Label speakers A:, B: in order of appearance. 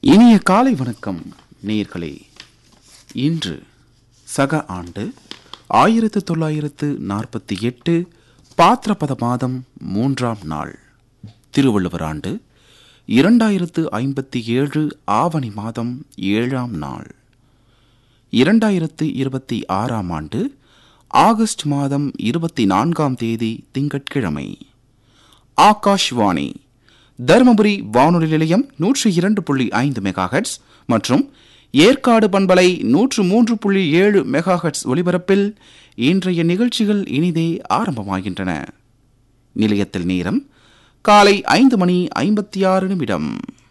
A: இனிய காலை வணக்கம் நேயர்களே இன்று சக ஆண்டு ஆயிரத்து தொள்ளாயிரத்து நாற்பத்தி எட்டு பாத்திரபத மாதம் மூன்றாம் நாள் திருவள்ளுவர் ஆண்டு இரண்டாயிரத்து ஐம்பத்தி ஏழு ஆவணி மாதம் ஏழாம் நாள் இரண்டாயிரத்து இருபத்தி ஆறாம் ஆண்டு ஆகஸ்ட் மாதம் இருபத்தி நான்காம் தேதி திங்கட்கிழமை ஆகாஷ்வாணி தருமபுரி வானொலி நிலையம் நூற்றி இரண்டு புள்ளி ஐந்து மெகாஹெட்ஸ் மற்றும் ஏற்காடு பண்பலை நூற்று மூன்று புள்ளி ஏழு மெகாஹெட்ஸ் ஒலிபரப்பில் இன்றைய நிகழ்ச்சிகள் இனிதே ஆரம்பமாகின்றன நிலையத்தில் நேரம் காலை ஐந்து மணி ஐம்பத்தி ஆறு நிமிடம்